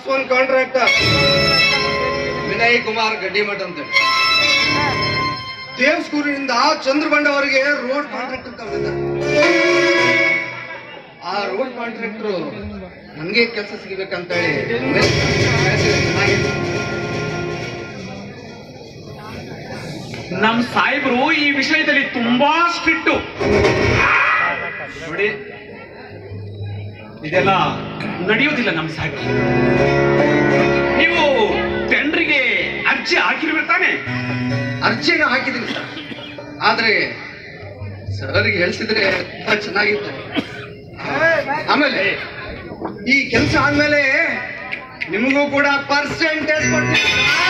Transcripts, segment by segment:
class one contractor Vinay Kumar Gaddimath ಅಂತ ದೇವಸ್ಕೂರಿನಿಂದ ಚಂದ್ರಬಂಡವರೆಗೆ road contractor ತಗೊಂಡಿದ್ದ ಆ ರೋಡ್ ಕಾಂಟ್ರಾಕ್ಟರ್ ನನಗೆ ಕೆಲಸ ಸಿಗಬೇಕಂತ ಹೇಳಿ ನಮ್ ಸಾಹೇಬ್ರು ಈ ವಿಷಯದಲ್ಲಿ ತುಂಬಾ ಸ್ಟ್ರಿಕ್ಟ್ ನೋಡಿ ಇದೆಲ್ಲ ನಡೆಯೋದಿಲ್ಲ ನಮ್ ಸಾಹೇಬ್ರು ನೀವು ಟೆಂಡ್ರಿಗೆ ಅರ್ಜಿ ಹಾಕಿರ್ಬಿಡ್ತಾನೆ ಅರ್ಜಿನ ಹಾಕಿದ್ದೀನಿ ಸರ್ ಆದ್ರೆ ಸರ್ಗೆ ಹೇಳ್ಸಿದ್ರೆ ತುಂಬಾ ಚೆನ್ನಾಗಿತ್ತು ಆಮೇಲೆ ಈ ಕೆಲಸ ಆದ್ಮೇಲೆ ನಿಮಗೂ ಕೂಡ ಪರ್ಸೆಂಟೇಜ್ ಕೊಡ್ತೀನಿ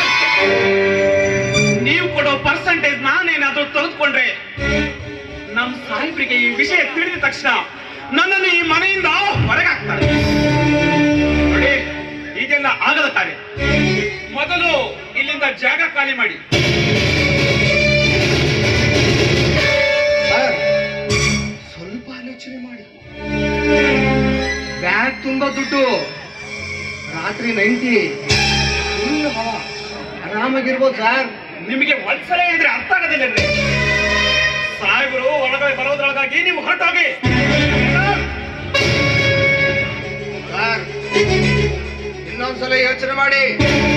ನೀವು ಕೊಡೋ ಪರ್ಸೆಂಟೇಜ್ ನಾನೇನಾದ್ರೂ ತೆಗೆದುಕೊಂಡ್ರೆ ನಮ್ ಸಾಹೇಬ್ರಿಗೆ ಈ ವಿಷಯ ತಿಳಿದ ತಕ್ಷಣ ನನ್ನನ್ನು ಈ ಮನೆಯಿಂದ ಹೊರಗಾಕ್ತಾರೆ ನೋಡಿ ಇದೆಲ್ಲ ಆಗದ ಕಾರ್ಯ ಮೊದಲು ಇಲ್ಲಿಂದ ಜಾಗ ಖಾಲಿ ಮಾಡಿ ಸರ್ ಸ್ವಲ್ಪ ಆಲೋಚನೆ ಮಾಡಿ ಬ್ಯಾಗ್ ತುಂಬಾ ದುಡ್ಡು ರಾತ್ರಿ ನೈಂಟಿ ಫುಲ್ ಹವ ಆರಾಮಾಗಿರ್ಬೋದು ಸರ್ ನಿಮಗೆ ಒಂದ್ಸಲ ಹೇಳಿದ್ರೆ ಅರ್ಥ ಆಗೋದಿಲ್ಲ ಸಾಹೇಬರು ಒಳಗಡೆ ಬರೋದ್ರೊಳಗಾಗಿ ನೀವು ಹೊರಟೋಗಿ ಸರ್ ಇನ್ನೊಂದ್ಸಲ ಯೋಚನೆ ಮಾಡಿ